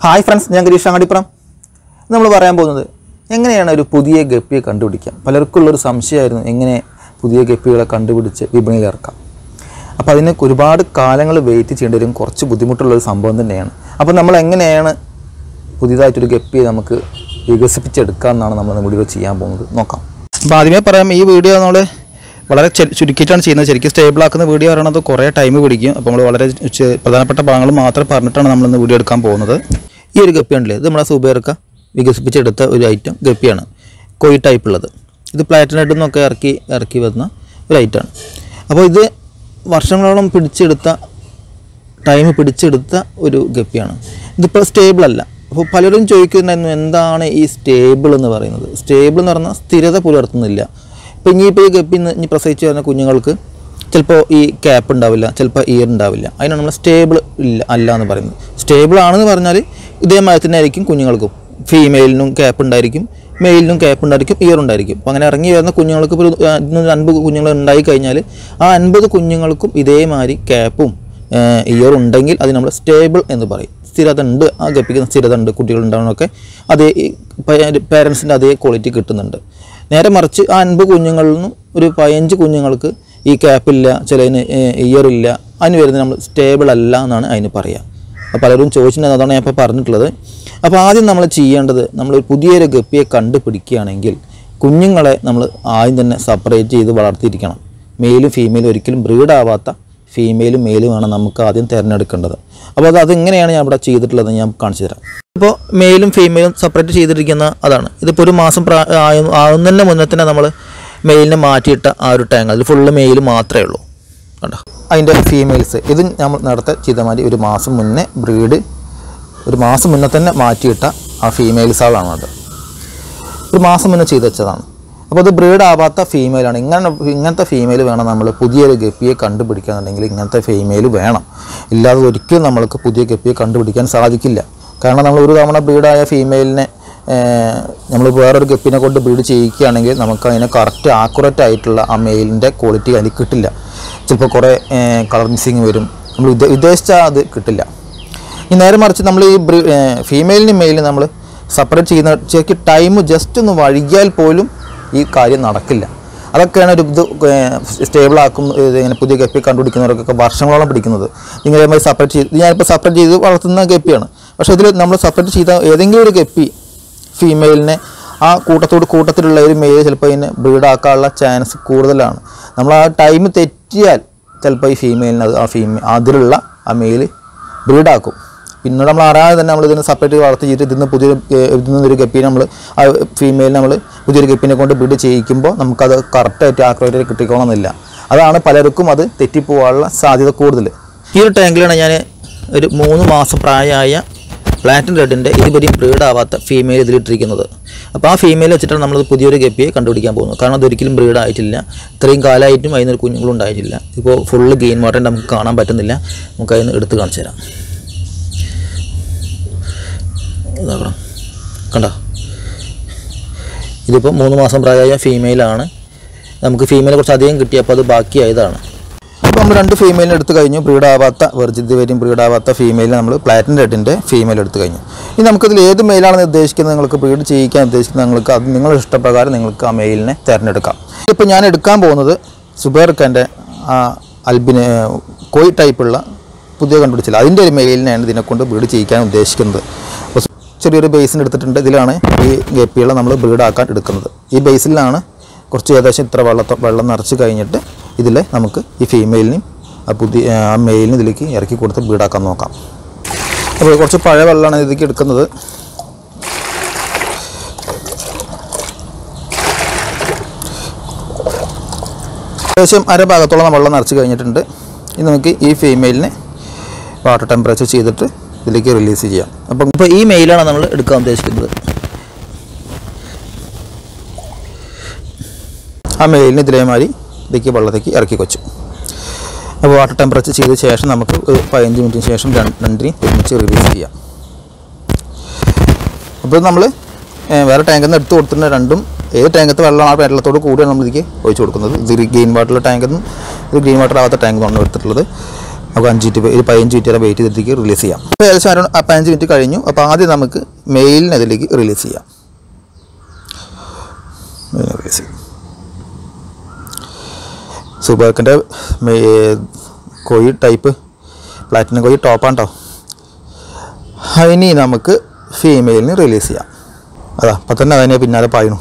hi friends ഞാൻ ഗരീഷ് അങ്ങാടിപ്പുറം നമ്മൾ പറയാൻ പോകുന്നത് എങ്ങനെയാണ് ഒരു പുതിയ ഗപ്പിയെ കണ്ടുപിടിക്കാം പലർക്കുള്ളൊരു സംശയമായിരുന്നു എങ്ങനെ പുതിയ ഗപ്പികളെ കണ്ടുപിടിച്ച് വിപണിയിൽ ഇറക്കാം അപ്പോൾ അതിന് ഒരുപാട് കാലങ്ങൾ വെയിറ്റ് ചെയ്യേണ്ടി വരും കുറച്ച് ബുദ്ധിമുട്ടുള്ളൊരു സംഭവം തന്നെയാണ് അപ്പോൾ നമ്മൾ എങ്ങനെയാണ് പുതിയതായിട്ടൊരു ഗപ്പിയെ നമുക്ക് വികസിപ്പിച്ചെടുക്കാം എന്നാണ് നമ്മൾ വീഡിയോ ചെയ്യാൻ പോകുന്നത് നോക്കാം അപ്പോൾ ആദ്യമേ പറയാം ഈ വീഡിയോ നമ്മൾ വളരെ ചെ- ചുരുക്കിയിട്ടാണ് ചെയ്യുന്നത് ശരിക്കും സ്റ്റേബിൾ ആക്കുന്ന വീഡിയോ പറയണത് കുറേ ടൈം പിടിക്കും അപ്പോൾ നമ്മൾ വളരെ ചെ- പ്രധാനപ്പെട്ട ഭാഗങ്ങൾ മാത്രം പറഞ്ഞിട്ടാണ് നമ്മളിന്ന് വീഡിയോ എടുക്കാൻ പോകുന്നത് ഈ ഒരു ഗപ്പി ഉണ്ടല്ലേ ഇത് നമ്മളെ സുബേർക്ക വികസിപ്പിച്ചെടുത്ത ഒരു ഐറ്റം ഗപ്പിയാണ് കോയി ടൈപ്പ് ഉള്ളത് ഇത് പ്ലാറ്റിനൈഡിൽ നിന്നൊക്കെ ഇറക്കി ഇറക്കി വരുന്ന ഒരു ഐറ്റമാണ് അപ്പോൾ ഇത് വർഷങ്ങളോളം പിടിച്ചെടുത്ത ടൈം പിടിച്ചെടുത്ത ഒരു ഗപ്പിയാണ് ഇതിപ്പോൾ സ്റ്റേബിൾ അല്ല അപ്പോൾ പലരും ചോദിക്കുന്നുണ്ടായിരുന്നു എന്താണ് ഈ സ്റ്റേബിൾ എന്ന് പറയുന്നത് സ്റ്റേബിൾ എന്ന് പറഞ്ഞാൽ സ്ഥിരത പുലർത്തുന്നില്ല ഇപ്പോൾ ഇനിയിപ്പോൾ ഈ ഗപ്പി ഇന്ന് ഇനി പ്രസവിച്ച് വരുന്ന കുഞ്ഞുങ്ങൾക്ക് ചിലപ്പോൾ ഈ ക്യാപ്പ് ഉണ്ടാവില്ല ചിലപ്പോൾ ഇയർ ഉണ്ടാവില്ല അതിനാണ് നമ്മൾ സ്റ്റേബിൾ ഇല്ല അല്ല എന്ന് പറയുന്നത് സ്റ്റേബിൾ ആണെന്ന് പറഞ്ഞാൽ ഇതേ മരത്തിൻ്റെ ആയിരിക്കും കുഞ്ഞുങ്ങൾക്കും ഫീമെയിലിനും ക്യാപ്പ് ഉണ്ടായിരിക്കും മെയിലിനും ക്യാപ്പ് ഉണ്ടായിരിക്കും ഇയർ ഉണ്ടായിരിക്കും അപ്പോൾ അങ്ങനെ ഇറങ്ങി വരുന്ന കുഞ്ഞുങ്ങൾക്ക് ഇപ്പോൾ ഒരു ആ, ഇന്ന് അൻപത് കുഞ്ഞുങ്ങൾ ഉണ്ടായി കഴിഞ്ഞാൽ ആ അൻപത് കുഞ്ഞുങ്ങൾക്കും ഇതേമാതിരി ക്യാപ്പും ഇയർ ഉണ്ടെങ്കിൽ അത് നമ്മൾ സ്റ്റേബിൾ എന്ന് പറയും സ്ഥിരത ഉണ്ട് ആ ഗപ്പിക്ക് സ്ഥിരത ഉണ്ട് കുട്ടികൾ ഉണ്ടാവണമൊക്കെ അതേ പേരൻസിൻ്റെ അതേ ക്വാളിറ്റി കിട്ടുന്നുണ്ട് നേരെ മറിച്ച് ആ അൻപത് കുഞ്ഞുങ്ങളിൽ നിന്നും ഒരു പതിനഞ്ച് കുഞ്ഞുങ്ങൾക്ക് ഈ ക്യാപ്പില്ല ചിലതിന് ഇയർ ഇല്ല അതിന് വരുന്നത് നമ്മൾ സ്റ്റേബിൾ അല്ല എന്നാണ് അതിന് പറയുക അപ്പോൾ പലരും ചോദിച്ചിട്ടുണ്ട് അതാണ് ഞാൻ ഇപ്പോൾ പറഞ്ഞിട്ടുള്ളത് അപ്പോൾ ആദ്യം നമ്മൾ ചെയ്യേണ്ടത് നമ്മൾ ഒരു പുതിയൊരു ഗപ്പിയെ കണ്ടുപിടിക്കുകയാണെങ്കിൽ കുഞ്ഞുങ്ങളെ നമ്മൾ ആദ്യം തന്നെ സെപ്പറേറ്റ് ചെയ്ത് വളർത്തിയിരിക്കണം മെയിലും ഫീമെയിലും ഒരിക്കലും ബ്രീഡ് ആവാത്ത ഫീമെയിലും മെയിലും ആണ് നമുക്ക് ആദ്യം തിരഞ്ഞെടുക്കേണ്ടത് അപ്പോൾ അത് അതെങ്ങനെയാണ് ഞാൻ ഇവിടെ ചെയ്തിട്ടുള്ളത് ഞാൻ കാണിച്ചു തരാം ഇപ്പോൾ മെയിലും ഫീമെയിലും സെപ്പറേറ്റ് ചെയ്തിരിക്കുന്ന അതാണ് ഇതിപ്പോൾ ഒരു മാസം പ്രാ ആയ- ആവുന്നതിന് മുന്നേ തന്നെ നമ്മൾ മെയിലിനെ മാറ്റിയിട്ട ആ ഒരു ടാങ്ക് അതിൽ ഫുള്ള് മെയിൽ മാത്രമേ ഉള്ളൂ കണ്ടോ അതിൻ്റെ ഫീമെയിൽസ് ഇത് നമ്മൾ നേരത്തെ ചെയ്ത മാതിരി ഒരു മാസം മുന്നേ ബ്രീഡ് ഒരു മാസം മുന്നേ തന്നെ മാറ്റിയിട്ട ആ ഫീമെയിൽസുകളാണ് അത് ഒരു മാസം മുന്നേ ചെയ്ത് വെച്ചതാണ് അപ്പോൾ അത് ബ്രീഡ് ആവാത്ത ഫീമെയിലാണ് ഇങ്ങനെ ഇങ്ങനത്തെ ഫീമെയിൽ വേണം നമ്മൾ പുതിയൊരു ഗപ്പിയെ കണ്ടുപിടിക്കാന്നുണ്ടെങ്കിൽ ഇങ്ങനത്തെ ഫീമെയിൽ വേണം ഇല്ലാതെ ഒരിക്കലും നമ്മൾക്ക് പുതിയ ഗപ്പിയെ കണ്ടുപിടിക്കാൻ സാധിക്കില്ല കാരണം നമ്മൾ ഒരു തവണ ബ്രീഡായ ഫീമെയിലിനെ നമ്മൾ വേറൊരു ഗപ്പിനെ കൊണ്ട് ബ്രീഡ് ചെയ്യിക്കുകയാണെങ്കിൽ നമുക്ക് അതിനെ കറക്റ്റ് ആക്കുറേറ്റ് ആയിട്ടുള്ള ആ മെയിലിൻ്റെ ക്വാളിറ്റി അതിൽ കിട്ടില്ല ചിലപ്പോൾ കുറേ കളർ മിസ്സിങ് വരും നമ്മൾ ഉദ്ദ- ഉദ്ദേശിച്ച അത് കിട്ടില്ല ഈ നേരെ മറിച്ച് നമ്മൾ ഈ ഫീമെയിലിനും മെയിലിനും നമ്മൾ സെപ്പറേറ്റ് ചെയ്യുന്ന ശരിക്കും ടൈം ജസ്റ്റ് ഒന്ന് വൈകിയാൽ പോലും ഈ കാര്യം നടക്കില്ല അതൊക്കെയാണ് ഒരു ഇത് സ്റ്റേബിൾ ആക്കും ഇത് ഇങ്ങനെ പുതിയ ഗപ്പി കണ്ടുപിടിക്കുന്നവർക്കൊക്കെ വർഷങ്ങളോളം പിടിക്കുന്നത് ഇങ്ങനെ സെപ്പറേറ്റ് ചെയ്ത് ഇത് ഞാനിപ്പോൾ സെപ്പറേറ്റ് ചെയ്ത് വളർത്തുന്ന ഗപ്പിയാണ് പക്ഷേ ഇതിൽ നമ്മൾ സെപ്പറേറ്റ് ചെയ്ത ഏതെങ്കിലും ഒരു ഗപ്പി ഫീമെയിലിനെ ആ കൂട്ടത്തോട് കൂട്ടത്തിലുള്ള ഒരു മെയിൽ ചിലപ്പോൾ ഇതിനെ ബ്രീഡാക്കാനുള്ള ചാൻസ് കൂടുതലാണ് നമ്മൾ ആ ടൈം തെറ്റിയാൽ ചിലപ്പോൾ ഈ ഫീമെയിലിന് അത് ആ ഫീമെ അതിലുള്ള ആ മെയിൽ ബ്രീഡാക്കും പിന്നെ നമ്മൾ അറിയാതെ തന്നെ നമ്മൾ ഇതിനെ സെപ്പറേറ്റ് വളർത്തി ചെയ്തിട്ട് ഇതിന്ന് പുതിയൊരു ഏഹ്, ഇതിൽ നിന്നൊരു ഗപ്പിനെ നമ്മൾ ആ ഫീമെയിൽ നമ്മൾ പുതിയൊരു ഗപ്പിനെ കൊണ്ട് ബ്രീഡ് ചെയ്യിക്കുമ്പോൾ നമുക്കത് കറക്റ്റായിട്ട് ആക്രോയിട്ട് കിട്ടിക്കോണമെന്നില്ല അതാണ് പലർക്കും അത് തെറ്റിപ്പോകാനുള്ള സാധ്യത കൂടുതൽ ഈ ഒരു ടാങ്കിലാണ് ഞാൻ ഒരു മൂന്ന് മാസം പ്രായമായ പ്ലാറ്റിൻ റെഡിൻ്റെ ഇതുവരെയും ബ്രീഡ് ആവാത്ത ഫീമെയിൽ ഇതിലിട്ടിരിക്കുന്നത് അപ്പോൾ ആ ഫീമെയിൽ വെച്ചിട്ടാണ് നമ്മൾ പുതിയൊരു ഗപ്പിയെ കണ്ടുപിടിക്കാൻ പോകുന്നത് കാരണം അതൊരിക്കലും ബ്രീഡ് ആയിട്ടില്ല ഇത്രയും കാലമായിട്ടും അതിനൊരു കുഞ്ഞുങ്ങളും ഉണ്ടായിട്ടില്ല ഇപ്പോൾ ഫുള്ള് ഗെയിൻ വാട്ടർ നമുക്ക് കാണാൻ പറ്റുന്നില്ല നമുക്ക് അതിന് എടുത്ത് കാണിച്ചു തരാം ഇതാക്കണം കണ്ടോ ഇതിപ്പോൾ മൂന്ന് മാസം പ്രായമായ ഫീമെയിലാണ് നമുക്ക് ഫീമെയിൽ കുറച്ച് അധികം കിട്ടിയപ്പോൾ അത് ബാക്കിയായതാണ് അപ്പോൾ നമ്മൾ രണ്ട് ഫീമെയിലിനെ എടുത്തു കഴിഞ്ഞു ബ്രീഡാവാത്ത വെർജിത് വരെയും ബ്രീഡാവാത്ത ഫീമെയിലിനെ നമ്മൾ പ്ലാറ്റിൻ റെഡിൻ്റെ ഫീമെയിൽ എടുത്തു കഴിഞ്ഞു ഇനി നമുക്കിതിൽ ഏത് മെയിലാണെന്ന് ഉദ്ദേശിക്കുന്നത് നിങ്ങൾക്ക് ബ്രീഡ് ചെയ്യിക്കാൻ ഉദ്ദേശിക്കുന്നത് നിങ്ങൾക്ക് അത് നിങ്ങളുടെ ഇഷ്ടപ്രകാരം നിങ്ങൾക്ക് ആ മെയിലിനെ തിരഞ്ഞെടുക്കാം ഇപ്പോൾ ഞാൻ എടുക്കാൻ പോകുന്നത് സുബേർക്കൻ്റെ അൽബിന് കോയി ടൈപ്പുള്ള പുതിയ കണ്ടുപിടിച്ചില്ല അതിൻ്റെ ഒരു മെയിലിനെയാണ് ഇതിനെക്കൊണ്ട് ബ്രീഡ് ചെയ്യിക്കാൻ ഉദ്ദേശിക്കുന്നത് അപ്പോൾ ചെറിയൊരു ബേസിന് എടുത്തിട്ടുണ്ട് ഇതിലാണ് ഈ ഗപ്പികളെ നമ്മൾ ബ്രീഡാക്കാൻ എടുക്കുന്നത് ഈ ബേസിലാണ് കുറച്ച് ഏകദേശം ഇത്ര വെള്ളത്തോ വെള്ളം നിറച്ച് കഴിഞ്ഞിട്ട് ഇതിൽ നമുക്ക് ഈ ഫീമെയിലിനും ആ പുതിയ ആ മെയിലിനും ഇതിലേക്ക് ഇറക്കി കൊടുത്ത് ബ്രീഡാക്കാൻ നോക്കാം അപ്പോൾ കുറച്ച് പഴയ വെള്ളമാണ് ഇതിലേക്ക് എടുക്കുന്നത് ഏകദേശം അര ഭാഗത്തോളം വെള്ളം നിറച്ച് കഴിഞ്ഞിട്ടുണ്ട് ഇനി നമുക്ക് ഈ ഫീമെയിലിനെ വാട്ടർ ടെമ്പറേച്ചർ ചെയ്തിട്ട് ഇതിലേക്ക് റിലീസ് ചെയ്യാം അപ്പം ഇപ്പോൾ ഈ മെയിലാണ് നമ്മൾ എടുക്കാൻ ഉദ്ദേശിക്കുന്നത് ആ മെയിലിന് ഇതേമാതിരി ഇതിലേക്ക് വെള്ളത്തേക്ക് ഇറക്കി വെച്ചു അപ്പോൾ വാട്ടർ ടെമ്പറേച്ചർ ചെയ്ത ശേഷം നമുക്ക് ഒരു പതിനഞ്ച് മിനിറ്റിന് ശേഷം രണ്ട് രണ്ടിനെയും ഒരുമിച്ച് റിലീസ് ചെയ്യാം അപ്പോൾ നമ്മൾ വേറെ ടാങ്കിൽ നിന്ന് എടുത്ത് കൊടുത്തിട്ടുണ്ട് രണ്ടും ഏത് ടാങ്കത്ത് വെള്ളമാണ് ആ വെള്ളത്തോട് കൂടിയാണ് നമ്മൾ ഇതിലേക്ക് ഒഴിച്ച് കൊടുക്കുന്നത് ഇത് ഗ്രീൻ വാട്ടറിലെ ടാങ്കിൽ നിന്ന് ഇത് ഗ്രീൻ വാട്ടർ ആവാത്ത ടാങ്ക് ആണ് എടുത്തിട്ടുള്ളത് നമുക്ക് അഞ്ച് മിനിറ്റ് ഒരു പതിനഞ്ച് മിനിറ്റ് വരെ വെയിറ്റ് ചെയ്തിട്ട് റിലീസ് ചെയ്യാം അപ്പോൾ ഏകദേശം അരൗണ്ട് ആ പതിനഞ്ച് മിനിറ്റ് കഴിഞ്ഞു അപ്പോൾ ആദ്യം നമുക്ക് മെയിലിന് അതിലേക്ക് റിലീസ് ചെയ്യാം റിലീസ് ചെയ്യാം സൂപ്പർക്കിൻ്റെ കോഴി ടൈപ്പ് പ്ലാറ്റിനം കോഴി ടോപ്പാണ് കേട്ടോ ഇനി നമുക്ക് ഫീമെയിലിന് റിലീസ് ചെയ്യാം അതാ അപ്പം തന്നെ അതിനെ പിന്നാലെ പായണു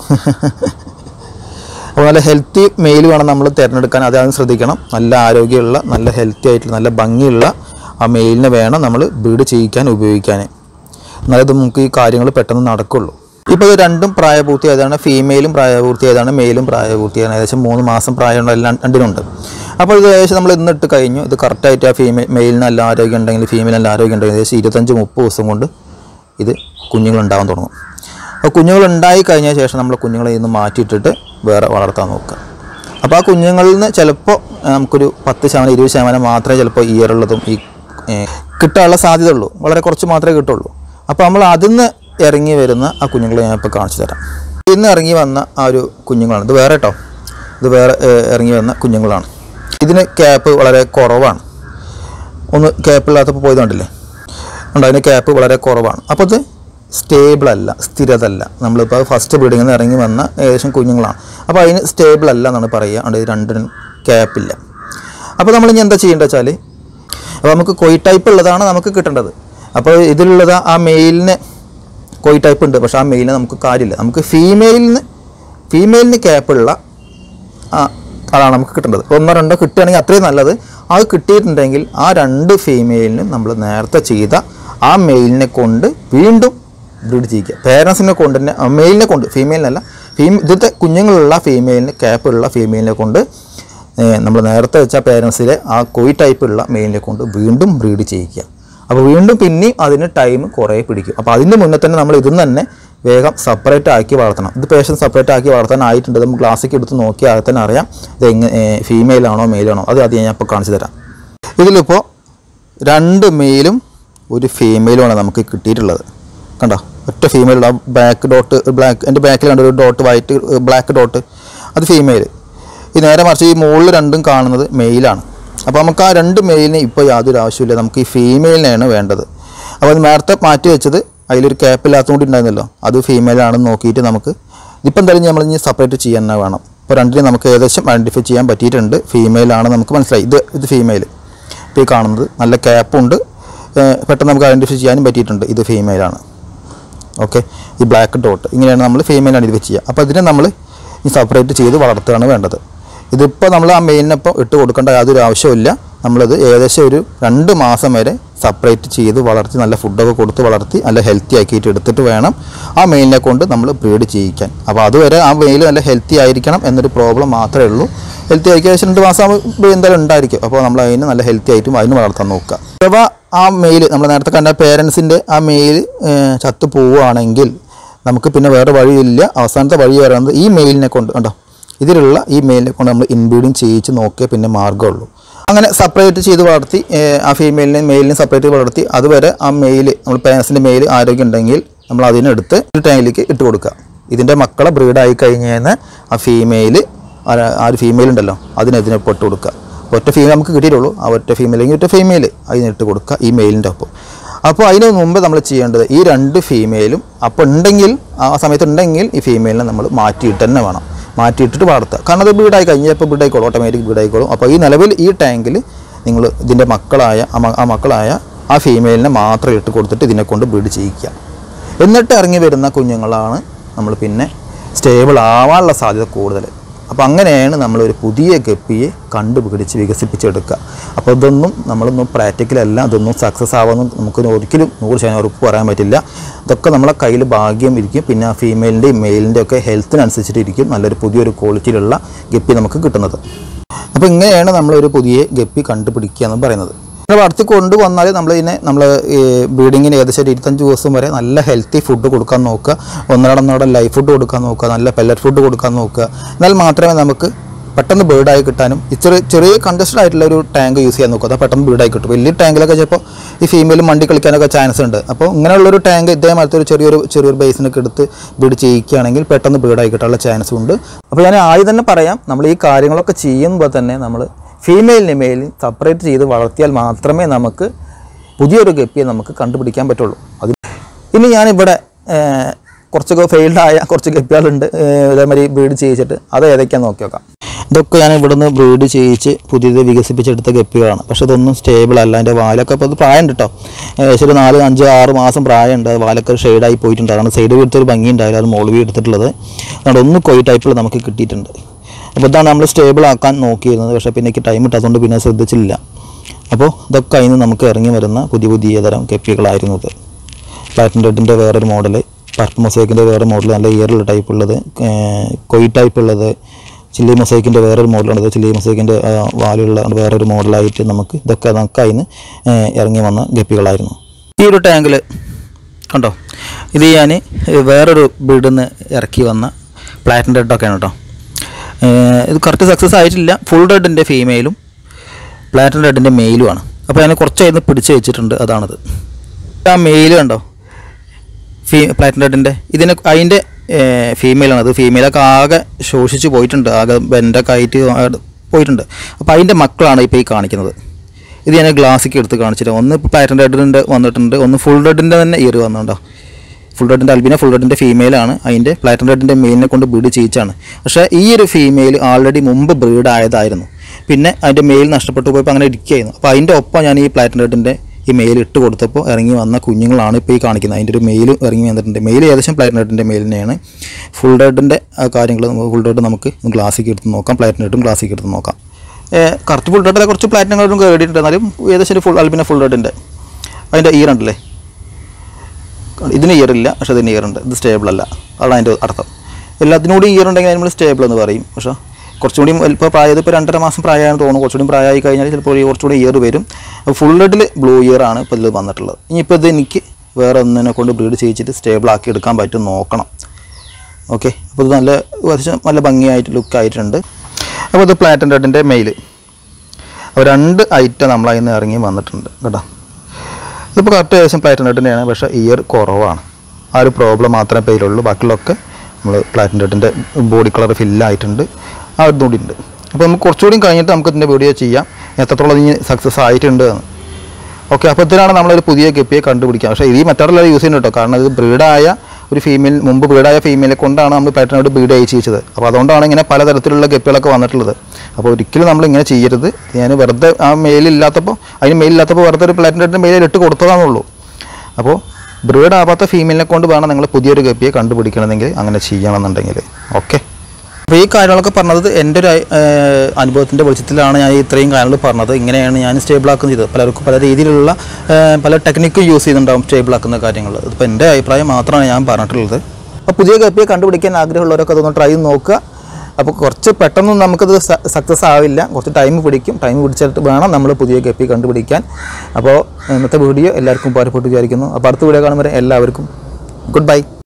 അപ്പോൾ നല്ല ഹെൽത്തി മെയിൽ വേണം നമ്മൾ തിരഞ്ഞെടുക്കാൻ അതാണ് ശ്രദ്ധിക്കണം നല്ല ആരോഗ്യമുള്ള നല്ല ഹെൽത്തി ആയിട്ടുള്ള നല്ല ഭംഗിയുള്ള ആ മെയിലിനെ വേണം നമ്മൾ ബ്രീഡ് ചെയ്യിക്കാൻ ഉപയോഗിക്കാൻ എന്നാലേ ഇത് നമുക്ക് ഈ കാര്യങ്ങൾ പെട്ടെന്ന് നടക്കുള്ളൂ ഇപ്പോൾ ഇത് രണ്ടും പ്രായപൂർത്തിയായതാണ് ഫീമെയിലും പ്രായപൂർത്തിയായതാണ് മെയിലും പ്രായപൂർത്തിയാണ് ഏകദേശം മൂന്ന് മാസം പ്രായമുള്ള എല്ലാം രണ്ടിനുണ്ട് അപ്പോൾ ഇത് ഏകദേശം നമ്മൾ ഇന്നിട്ട് കഴിഞ്ഞു ഇത് കറക്റ്റായിട്ട് ആ ഫീമെയിൽ മെയിലിന് നല്ല ആരോഗ്യം ഉണ്ടെങ്കിൽ ഫീമെയിൽ നല്ല ആരോഗ്യം ഉണ്ടെങ്കിൽ ഏകദേശം ഇരുപത്തഞ്ച് മുപ്പത് ദിവസം കൊണ്ട് ഇത് കുഞ്ഞുങ്ങളുണ്ടാവാൻ തുടങ്ങും അപ്പോൾ കുഞ്ഞുങ്ങൾ ഉണ്ടായി കഴിഞ്ഞ ശേഷം നമ്മൾ കുഞ്ഞുങ്ങളെ ഇന്ന് മാറ്റിയിട്ടിട്ട് വേറെ വളർത്താൻ നോക്കുക അപ്പോൾ ആ കുഞ്ഞുങ്ങളിൽ നിന്ന് ചിലപ്പോൾ നമുക്കൊരു പത്ത് ശതമാനം ഇരുപത് ശതമാനം മാത്രമേ ചിലപ്പോൾ ഇയറുള്ളതും ഈ ഏഹ്, കിട്ടാനുള്ള സാധ്യത ഉള്ളൂ വളരെ കുറച്ച് മാത്രമേ കിട്ടുള്ളൂ അപ്പോൾ നമ്മൾ അതിൽ നിന്ന് ഇറങ്ങി വരുന്ന ആ കുഞ്ഞുങ്ങളെ ഞാൻ ഇപ്പോൾ കാണിച്ചു തരാം ഇന്ന് ഇറങ്ങി വന്ന ആ ഒരു കുഞ്ഞുങ്ങളാണ് ഇത് വേറെ കേട്ടോ ഇത് വേറെ ഏഹ്, ഇറങ്ങി വന്ന കുഞ്ഞുങ്ങളാണ് ഇതിന് ക്യാപ്പ് വളരെ കുറവാണ് ഒന്ന് ക്യാപ്പില്ലാത്തപ്പോൾ പോയത് കണ്ടില്ലേ ഉണ്ട് അതിന് ക്യാപ്പ് വളരെ കുറവാണ് അപ്പോൾ ഇത് സ്റ്റേബിൾ അല്ല സ്ഥിരത അല്ല നമ്മളിപ്പോൾ ഫസ്റ്റ് ബ്രീഡിങ്ങിൽ നിന്ന് ഇറങ്ങി വന്ന ഏകദേശം കുഞ്ഞുങ്ങളാണ് അപ്പോൾ അതിന് സ്റ്റേബിൾ അല്ല എന്നാണ് പറയുക അതുകൊണ്ട് ഇത് രണ്ടിനും ക്യാപ്പില്ല അപ്പോൾ നമ്മൾ ഇനി എന്താ ചെയ്യേണ്ടത് വെച്ചാൽ അപ്പോൾ നമുക്ക് കൊയ് ടൈപ്പ് ഉള്ളതാണ് നമുക്ക് കിട്ടേണ്ടത് അപ്പോൾ ഇതിലുള്ളത് ആ മെയിലിന് കൊയ് ടൈപ്പ് ഉണ്ട് പക്ഷേ ആ മെയിലിന് നമുക്ക് കാര്യമില്ല നമുക്ക് ഫീമെയിലിന് ഫീമെയിലിന് ക്യാപ്പുള്ള ആ അതാണ് നമുക്ക് കിട്ടേണ്ടത് ഒന്നോ രണ്ടോ കിട്ടുകയാണെങ്കിൽ അത്രയും നല്ലത് അത് കിട്ടിയിട്ടുണ്ടെങ്കിൽ ആ രണ്ട് ഫീമെയിലിനും നമ്മൾ നേരത്തെ ചെയ്ത ആ മെയിലിനെ കൊണ്ട് വീണ്ടും ബ്രീഡ് ചെയ്യിക്കുക പേരൻസിനെ കൊണ്ട് തന്നെ ആ മെയിലിനെ കൊണ്ട് ഫീമെയിലിനല്ല ഫീ ഇന്നത്തെ കുഞ്ഞുങ്ങളുള്ള ഫീമെയിലിന് ക്യാപ്പുള്ള ഫീമെയിലിനെ കൊണ്ട് നമ്മൾ നേരത്തെ വെച്ച പേരൻസിലെ ആ കൊയ് ടൈപ്പുള്ള മെയിലിനെ കൊണ്ട് വീണ്ടും ബ്രീഡ് ചെയ്യിക്കുക അപ്പോൾ വീണ്ടും പിന്നെയും അതിന് ടൈം കുറേ പിടിക്കും അപ്പോൾ അതിന് മുന്നേ തന്നെ നമ്മൾ ഇതിൽ തന്നെ വേഗം സെപ്പറേറ്റ് ആക്കി വളർത്തണം ഇത് പേഷ്യൻ സെപ്പറേറ്റ് ആക്കി വളർത്താനായിട്ടുണ്ട് നമുക്ക് ക്ലാസ്സിക്ക് എടുത്ത് നോക്കിയാൽ തന്നെ അറിയാം ഇത് എങ്ങനെ ഫീമെയിലാണോ മെയിലാണോ അത് ആദ്യം ഞാൻ ഇപ്പോൾ കാണിച്ചു തരാം ഇതിലിപ്പോൾ രണ്ട് മെയിലും ഒരു ഫീമെയിലുമാണ് നമുക്ക് കിട്ടിയിട്ടുള്ളത് കണ്ടോ ഒറ്റ ഫീമെയിൽ ആ ബാക്ക് ഡോട്ട് ബ്ലാക്ക് എൻ്റെ ബാക്കിൽ കണ്ട ഒരു ഡോട്ട് വൈറ്റ് ബ്ലാക്ക് ഡോട്ട് അത് ഫീമെയിൽ ഈ നേരെ മറിച്ച് ഈ മുകളിൽ രണ്ടും കാണുന്നത് മെയിലാണ് അപ്പോൾ നമുക്ക് ആ രണ്ട് മെയിലിന് ഇപ്പോൾ യാതൊരു ആവശ്യമില്ല നമുക്ക് ഈ ഫീമെയിലിനെയാണ് വേണ്ടത് അപ്പോൾ അത് നേരത്തെ മാറ്റി വെച്ചത് അതിലൊരു ക്യാപ്പില്ലാത്തതുകൊണ്ട് ഉണ്ടായിരുന്നല്ലോ അത് ഫീമെയിലാണെന്ന് നോക്കിയിട്ട് നമുക്ക് ഇപ്പം എന്തായാലും നമ്മൾ ഇനി സെപ്പറേറ്റ് ചെയ്യാൻ തന്നെ വേണം ഇപ്പോൾ രണ്ടിനും നമുക്ക് ഏകദേശം ഐഡൻറ്റിഫൈ ചെയ്യാൻ പറ്റിയിട്ടുണ്ട് ഫീമെയിലാണ് നമുക്ക് മനസ്സിലായി ഇത് ഇത് ഫീമെയിൽ ഇപ്പോൾ ഈ കാണുന്നത് നല്ല ക്യാപ്പുണ്ട് ഏഹ് പെട്ടെന്ന് നമുക്ക് ഐഡൻറ്റിഫൈ ചെയ്യാനും പറ്റിയിട്ടുണ്ട് ഇത് ഫീമെയിലാണ് ഓക്കെ ഈ ബ്ലാക്ക് ഡോട്ട് ഇങ്ങനെയാണ് നമ്മൾ ഫീമെയിൽ ഐഡൻറ്റിഫൈ ചെയ്യുക അപ്പോൾ ഇതിനെ നമ്മൾ ഈ സെപ്പറേറ്റ് ചെയ്ത് വളർത്തുകയാണ് വേണ്ടത് ഇതിപ്പോൾ നമ്മൾ ആ മെയിനിനപ്പോൾ ഇട്ട് കൊടുക്കേണ്ട യാതൊരു ആവശ്യമില്ല നമ്മളിത് ഏകദേശം ഒരു രണ്ട് മാസം വരെ സെപ്പറേറ്റ് ചെയ്ത് വളർത്തി നല്ല ഫുഡൊക്കെ കൊടുത്ത് വളർത്തി നല്ല ഹെൽത്തി ആക്കിയിട്ട് എടുത്തിട്ട് വേണം ആ മെയിലിനെ കൊണ്ട് നമ്മൾ ബ്രീഡ് ചെയ്യിക്കാൻ അപ്പോൾ അതുവരെ ആ മെയിൽ നല്ല ഹെൽത്തി ആയിരിക്കണം എന്നൊരു പ്രോബ്ലം മാത്രമേ ഉള്ളൂ ഹെൽത്തി ആയിരിക്കും ഏകദേശം രണ്ട് മാസം ആകുമ്പോൾ എന്തായാലും ഉണ്ടായിരിക്കും അപ്പോൾ നമ്മൾ അതിന് നല്ല ഹെൽത്തി ആയിട്ടും അതിന് വളർത്താൻ നോക്കുക അഥവാ ആ മെയിൽ നമ്മൾ നേരത്തെ കണ്ട പേരൻസിൻ്റെ ആ മെയിൽ ചത്തു പോവുകയാണെങ്കിൽ നമുക്ക് പിന്നെ വേറെ വഴിയില്ല അവസാനത്തെ വഴി പറയുന്നത് ഈ മെയിലിനെ കൊണ്ട് കണ്ടോ ഇതിലുള്ള ഈ മെയിലിനെ കൊണ്ട് നമ്മൾ ഇൻബ്രീഡിങ് ചെയ്യിച്ച് നോക്കിയേ പിന്നെ മാർഗ്ഗമുള്ളൂ അങ്ങനെ സെപ്പറേറ്റ് ചെയ്ത് വളർത്തി ഏഹ്, ആ ഫീമെയിലിനെ മെയിലിനെ സെപ്പറേറ്റ് വളർത്തി അതുവരെ ആ മെയിൽ നമ്മൾ പേരൻസിൻ്റെ മെയിൽ ആരോഗ്യം ഉണ്ടെങ്കിൽ നമ്മൾ അതിനെടുത്ത് ഒരു ടാങ്കിലേക്ക് ഇട്ട് കൊടുക്കുക ഇതിൻ്റെ മക്കളെ ബ്രീഡായി കഴിഞ്ഞാൽ ആ ഫീമെയിൽ ആ ഒരു ഫീമെയിൽ ഉണ്ടല്ലോ അതിനെതിനെ പൊട്ട് കൊടുക്കുക ഒറ്റ ഫീമെയിൽ നമുക്ക് കിട്ടിയിട്ടുള്ളൂ ആ ഒറ്റ ഫീമെയിൽ അല്ലെങ്കിൽ ഒറ്റ ഫീമെയിൽ അതിനിട്ട് കൊടുക്കുക ഈ മെയിലിൻ്റെ ഒപ്പം അപ്പോൾ അതിന് മുമ്പ് നമ്മൾ ചെയ്യേണ്ടത് ഈ രണ്ട് ഫീമെയിലും അപ്പോൾ ഉണ്ടെങ്കിൽ ആ സമയത്ത് ഉണ്ടെങ്കിൽ ഈ ഫീമെയിലിനെ നമ്മൾ മാറ്റിയിട്ട് തന്നെ വേണം മാറ്റിയിട്ടിട്ട് വളർത്തുക കാരണം അത് ബീഡായി കഴിഞ്ഞപ്പോൾ ബീഡായിക്കോളും ഓട്ടോമാറ്റിക് ബീഡായിക്കോളും അപ്പോൾ ഈ നിലവിൽ ഈ ടാങ്കിൽ നിങ്ങൾ ഇതിൻ്റെ മക്കളായ ആ മ- ആ മക്കളായ ആ ഫീമെയിലിനെ മാത്രം ഇട്ട് കൊടുത്തിട്ട് ഇതിനെ കൊണ്ട് ബ്രീഡ് ചെയ്യിക്കുക എന്നിട്ട് ഇറങ്ങി വരുന്ന കുഞ്ഞുങ്ങളാണ് നമ്മൾ പിന്നെ സ്റ്റേബിൾ ആവാനുള്ള സാധ്യത കൂടുതൽ അപ്പോൾ അങ്ങനെയാണ് നമ്മളൊരു പുതിയ ഗപ്പിയെ കണ്ടുപിടിച്ച് വികസിപ്പിച്ചെടുക്കുക അപ്പോൾ ഇതൊന്നും നമ്മളൊന്നും പ്രാക്ടിക്കലല്ല ഇതൊന്നും സക്സസ് ആവുമെന്ന് നമുക്ക് ഒരിക്കലും നൂറ് ശതമാനം ഉറപ്പ് പറയാൻ പറ്റില്ല ഇതൊക്കെ നമ്മളെ കയ്യിൽ ഭാഗ്യം ഇരിക്കും പിന്നെ ആ ഫീമെയിലിൻ്റെയും മെയിലിൻ്റെ ഒക്കെ ഹെൽത്തിനനുസരിച്ചിട്ട് ഇരിക്കും നല്ലൊരു പുതിയൊരു ക്വാളിറ്റിയിലുള്ള ഗപ്പി നമുക്ക് കിട്ടുന്നത് അപ്പോൾ ഇങ്ങനെയാണ് നമ്മളൊരു പുതിയ ഗപ്പി കണ്ടുപിടിക്കുക എന്ന് പറയുന്നത് നമ്മൾ വളർത്തി കൊണ്ടുവന്നാൽ നമ്മൾ ഇതിനെ നമ്മൾ ബ്രീഡിങ്ങിന് ഏകദേശം ഒരു ഇരുപത്തഞ്ച് ദിവസം വരെ നല്ല ഹെൽത്തി ഫുഡ് കൊടുക്കാൻ നോക്കുക ഒന്നരടന്നോടെ ലൈഫ് ഫുഡ് കൊടുക്കാൻ നോക്കുക നല്ല പെല്ലറ്റ് ഫുഡ് കൊടുക്കാൻ നോക്കുക എന്നാൽ മാത്രമേ നമുക്ക് പെട്ടെന്ന് ബേർഡായി കിട്ടാനും ഇച്ചിരി ചെറിയ കണ്ടസ്റ്റഡ് ആയിട്ടുള്ള ഒരു ടാങ്ക് യൂസ് ചെയ്യാൻ നോക്കുക അതാ പെട്ടെന്ന് ബേർഡായി കിട്ടും വലിയ ടാങ്കിലൊക്കെ ചിലപ്പോൾ ഈ ഫീമെയിൽ മണ്ടി കളിക്കാനൊക്കെ ചാൻസ് ഉണ്ട് അപ്പോൾ ഇങ്ങനെയുള്ളൊരു ടാങ്ക് ഇതേമാരത്തെ ഒരു ചെറിയൊരു ചെറിയൊരു ബേസിനൊക്കെ എടുത്ത് ബീഡ് ചെയ്യിക്കുകയാണെങ്കിൽ പെട്ടെന്ന് ബീഡായി കിട്ടാനുള്ള ചാൻസ് ഉണ്ട് അപ്പോൾ ഞാൻ ആദ്യം തന്നെ പറയാം നമ്മൾ ഈ കാര്യങ്ങളൊക്കെ ചെയ്യുമ്പോൾ തന്നെ നമ്മൾ ഫീമെയിലിനെ മെയിലിന് സെപ്പറേറ്റ് ചെയ്ത് വളർത്തിയാൽ മാത്രമേ നമുക്ക് പുതിയൊരു ഗപ്പിയെ നമുക്ക് കണ്ടുപിടിക്കാൻ പറ്റുള്ളൂ അത് ഇനി ഞാനിവിടെ ഏർ, കുറച്ചൊക്കെ ഫെയിൽഡ് ആയ കുറച്ച് ഗപ്പികളുണ്ട് ഏർ, ഇതേമാതിരി ബ്രീഡ് ചെയ്യിച്ചിട്ട് അത് ഏതൊക്കെയാണെന്ന് നോക്കി നോക്കാം ഇതൊക്കെ ഞാൻ ഇവിടുന്ന് ബ്രീഡ് ചെയ്യിച്ച് പുതിയത് വികസിപ്പിച്ചെടുത്ത ഗപ്പികളാണ് പക്ഷെ ഇതൊന്നും സ്റ്റേബിൾ അല്ല അതിൻ്റെ വാലൊക്കെ ഇപ്പോൾ ഇത് പ്രായമുണ്ട് കേട്ടോ ഏകദേശം ഒരു നാല് അഞ്ച് ആറ് മാസം പ്രായമുണ്ട് അത് വാലൊക്കെ ഒരു ഷെയ്ഡായി പോയിട്ടുണ്ട് അതാണ് സൈഡ് വീഴ്ത്തൊരു ഭംഗി ഉണ്ടായില്ല അത് മോൾ വീ എടുത്തിട്ടുള്ളത് അതുകൊണ്ട് ഒന്ന് കൊയ് ടൈപ്പിൽ നമുക്ക് കിട്ടിയിട്ടുണ്ട് അപ്പോൾ ഇതാണ് നമ്മൾ സ്റ്റേബിൾ ആക്കാൻ നോക്കിയിരുന്നത് പക്ഷേ പിന്നെ എനിക്ക് ടൈം ഇട്ടതുകൊണ്ട് പിന്നെ ശ്രദ്ധിച്ചില്ല അപ്പോൾ ഇതൊക്കെ അതിന് നമുക്ക് ഇറങ്ങി വരുന്ന പുതിയ പുതിയ തരം കെപ്പികളായിരുന്നു ഇത് പ്ലാറ്റിൻ റെഡിൻ്റെ വേറൊരു മോഡൽ പർപ്പിൾ മൊസൈക്കിൻ്റെ വേറെ മോഡൽ നല്ല ഇയറുള്ള ടൈപ്പ് ഉള്ളത് ഏർ കൊയ് ടൈപ്പ് ഉള്ളത് ചില്ലി മൊസൈക്കിൻ്റെ വേറൊരു മോഡലുണ്ട് ചില്ലി മൊസൈക്കിൻ്റെ വാലുള്ള വേറൊരു മോഡലായിട്ട് നമുക്ക് ഇതൊക്കെ നമുക്ക് അതിന് ഏർ ഇറങ്ങി വന്ന ഗപ്പികളായിരുന്നു ഈ ഒരു ടാങ്കിൽ കണ്ടോ ഇത് ഞാൻ വേറൊരു ബ്രീഡിൽ നിന്ന് ഇറക്കി വന്ന പ്ലാറ്റിൻ റെഡൊക്കെയാണ് കേട്ടോ ഏർ ഇത് കറക്റ്റ് സക്സസ് ആയിട്ടില്ല ഫുൾ റെഡിൻ്റെ ഫീമെയിലും പ്ലാറ്റിൻ റെഡിൻ്റെ മെയിലുമാണ് അപ്പോൾ ഞാൻ കുറച്ചായിരുന്നു പിടിച്ച് വെച്ചിട്ടുണ്ട് അതാണത് ആ മെയിൽ കണ്ടോ ഫീ പ്ലാറ്റിൻ റെഡിൻ്റെ ഇതിന് അതിൻ്റെ ഫീമെയിലാണ് അത് ഫീമെയിലൊക്കെ ആകെ ശോഷിച്ച് പോയിട്ടുണ്ട് ആകെ ബെൻഡൊക്കെ ആയിട്ട് ആടെ പോയിട്ടുണ്ട് അപ്പോൾ അതിൻ്റെ മക്കളാണ് ഇപ്പോൾ ഈ കാണിക്കുന്നത് ഇത് ഞാൻ ഗ്ലാസ്സിക്ക് എടുത്ത് കാണിച്ചിട്ട് ഒന്ന് പ്ലാറ്റിൻ റെഡിൻ്റെ വന്നിട്ടുണ്ട് ഒന്ന് ഫുൾ റെഡിൻ്റെ തന്നെ ഇയർ വന്നിട്ടുണ്ടോ ഫുൾ റെഡിൻ്റെ അൽബിന ഫുൾ റെഡിൻ്റെ ഫീമെയിലാണ് അതിൻ്റെ പ്ലാറ്റിൻ റെഡിൻ്റെ മെയിലിനെ കൊണ്ട് ബ്രീഡ് ചെയ്യിച്ചാണ് പക്ഷേ ഈ ഒരു ഫീമെയിൽ ആൾറെഡി മുമ്പ് ബ്രീഡ് ആയതായിരുന്നു പിന്നെ അതിൻ്റെ മെയിൽ നഷ്ടപ്പെട്ടു പോയപ്പോൾ അങ്ങനെ ഇരിക്കുകയായിരുന്നു അപ്പോൾ അതിൻ്റെ ഒപ്പം ഞാൻ ഈ പ്ലാറ്റിൻ റെഡിൻ്റെ ഈ മെയിൽ ഇട്ട് കൊടുത്തപ്പോൾ ഇറങ്ങി വന്ന കുഞ്ഞുങ്ങളാണ് ഇപ്പോൾ ഈ കാണിക്കുന്നത് അതിൻ്റെ ഒരു മെയിൽ ഇറങ്ങി വന്നിട്ടുണ്ട് മെയിൽ ഏകദേശം പ്ലാറ്റിൻ റെഡിൻ്റെ മെയിലിനെയാണ് ഫുൾ റെഡിൻ്റെ കാര്യങ്ങൾ ഫുൾ റെഡ് നമുക്ക് ഗ്ലാസ്സിക്ക് എടുത്ത് നോക്കാം പ്ലാറ്റിൻ റെഡും ഗ്ലാസ്സിക്ക് എടുത്ത് നോക്കാം ഏഹ് കറുത്ത് ഫുൾ റെഡിലെ കുറച്ച് പ്ലാറ്റിനം റെഡും കേടിയിട്ടുണ്ട് എന്നാലും ഏകദേശം ഒരു ഫുൾ അൽബിന ഫുൾ റെഡിൻ്റെ അതിൻ്റെ ഈർ ഉണ്ടല്ലേ ഇതിന് ഇയർ ഇല്ല പക്ഷേ ഇതിന് ഇയർ ഉണ്ട് ഇത് സ്റ്റേബിൾ അല്ല അതാണ് അതിൻ്റെ അർത്ഥം എല്ലാത്തിനോടും ഇയർ ഉണ്ടെങ്കിൽ നമ്മൾ സ്റ്റേബിൾ എന്ന് പറയും പക്ഷേ കുറച്ചുകൂടി ഇപ്പോൾ പ്രായത് ഇപ്പോൾ രണ്ടര മാസം പ്രായമാണെന്ന് തോന്നുന്നു കുറച്ചുകൂടി പ്രായമായി കഴിഞ്ഞാൽ ചിലപ്പോൾ ഈ കുറച്ചുകൂടി ഇയർ വരും അപ്പോൾ ഫുൾ റെഡിൽ ബ്ലൂ ഇയർ ആണ് ഇപ്പോൾ ഇതിൽ വന്നിട്ടുള്ളത് ഇനിയിപ്പോൾ ഇത് എനിക്ക് വേറെ ഒന്നിനെ കൊണ്ട് ബ്രീഡ് ചെയ്യിച്ചിട്ട് സ്റ്റേബിൾ ആക്കി എടുക്കാൻ പറ്റും നോക്കണം ഓക്കെ അപ്പോൾ ഇത് നല്ല അത്യാവശ്യം നല്ല ഭംഗിയായിട്ട് ലുക്ക് ആയിട്ടുണ്ട് അപ്പോൾ ഇത് പ്ലാറ്റൻ റെഡിൻ്റെ മെയിൽ അപ്പോൾ രണ്ട് ഐറ്റം നമ്മൾ അതിൽ നിന്ന് ഇറങ്ങി വന്നിട്ടുണ്ട് കേട്ടോ ഇതിപ്പോൾ കറക്റ്റ് ഏകദേശം പ്ലാറ്റിൻ റെഡിൻ്റെയാണ് പക്ഷേ ഇയർ കുറവാണ് ആ ഒരു പ്രോബ്ലം മാത്രമേ പേരുള്ളൂ ബാക്കിയുള്ളതൊക്കെ നമ്മൾ പ്ലാറ്റിൻ റെഡിൻ്റെ ബോഡി കളർ ഫില്ലായിട്ടുണ്ട് ആ ഒരു കൂടി ഉണ്ട് അപ്പോൾ നമുക്ക് കുറച്ചുകൂടി കഴിഞ്ഞിട്ട് നമുക്ക് ഇതിൻ്റെ വീഡിയോ ചെയ്യാം എത്രത്തോളം ഇനി സക്സസ് ആയിട്ടുണ്ട് എന്ന് ഓക്കെ അപ്പോൾ ഇതിനാണ് നമ്മളൊരു പുതിയ ഗപ്പിയെ കണ്ടുപിടിക്കുക പക്ഷേ ഇത് ഈ മെത്തേഡിലാണ് യൂസ് ചെയ്യുന്നത് കേട്ടോ കാരണം ഇത് ബ്രീഡായ ഒരു ഫീമെയിൽ മുമ്പ് ബ്രീഡായ ഫീമെയിലെ കൊണ്ടാണ് നമ്മൾ പാറ്റേണോട് ബ്രീഡ് അയച്ചിച്ചത് അപ്പോൾ അതുകൊണ്ടാണ് ഇങ്ങനെ പലതരത്തിലുള്ള ഗപ്പികളൊക്കെ വന്നിട്ടുള്ളത് അപ്പോൾ ഒരിക്കലും നമ്മൾ ഇങ്ങനെ ചെയ്യരുത് ഞാൻ വെറുതെ ആ മെയിലില്ലാത്തപ്പോൾ അതിന് മെയിലില്ലാത്തപ്പോൾ വെറുതെ ഒരു പ്ലാറ്റിൻ്റെ മെയിലിൽ ഇട്ട് കൊടുത്തതാണുള്ളൂ അപ്പോൾ ബ്രീഡ് ആവാത്ത ഫീമെയിലിനെ കൊണ്ട് വേണം നിങ്ങൾ പുതിയൊരു ഗപ്പിയെ കണ്ടുപിടിക്കണമെങ്കിൽ അങ്ങനെ ചെയ്യണമെന്നുണ്ടെങ്കിൽ ഓക്കെ അപ്പോൾ ഈ കാര്യങ്ങളൊക്കെ പറഞ്ഞത് എൻ്റെ ഒരു അനുഭവത്തിൻ്റെ വെളിച്ചത്തിലാണ് ഞാൻ ഇത്രയും കാര്യങ്ങൾ പറഞ്ഞത് ഇങ്ങനെയാണ് ഞാൻ സ്റ്റേബിൾ ആക്കുന്നത് ചെയ്തത് പലർക്കും പല രീതിയിലുള്ള ഏഹ്, പല ടെക്നിക്കും യൂസ് ചെയ്യുന്നുണ്ടാവും സ്റ്റേബിൾ ആക്കുന്ന കാര്യങ്ങൾ ഇതിപ്പോൾ എൻ്റെ അഭിപ്രായം മാത്രമാണ് ഞാൻ പറഞ്ഞിട്ടുള്ളത് അപ്പോൾ പുതിയ ഗപ്പിയെ കണ്ടുപിടിക്കാൻ ആഗ്രഹമുള്ളവരൊക്കെ അതൊന്ന് ട്രൈ ചെയ്ത് നോക്കുക അപ്പോൾ കുറച്ച് പെട്ടെന്ന് നമുക്കത് സക്സസ് ആവില്ല കുറച്ച് ടൈം പിടിക്കും ടൈം പിടിച്ചിട്ട് വേണം നമ്മൾ പുതിയ ഗപ്പി കണ്ടുപിടിക്കാൻ അപ്പോൾ ഇന്നത്തെ വീഡിയോ എല്ലാവർക്കും ഉപകാരപ്പെട്ടു വിചാരിക്കുന്നു അപ്പോൾ അടുത്ത വീഡിയോ കാണുമ്പോൾ എല്ലാവർക്കും ഗുഡ് ബൈ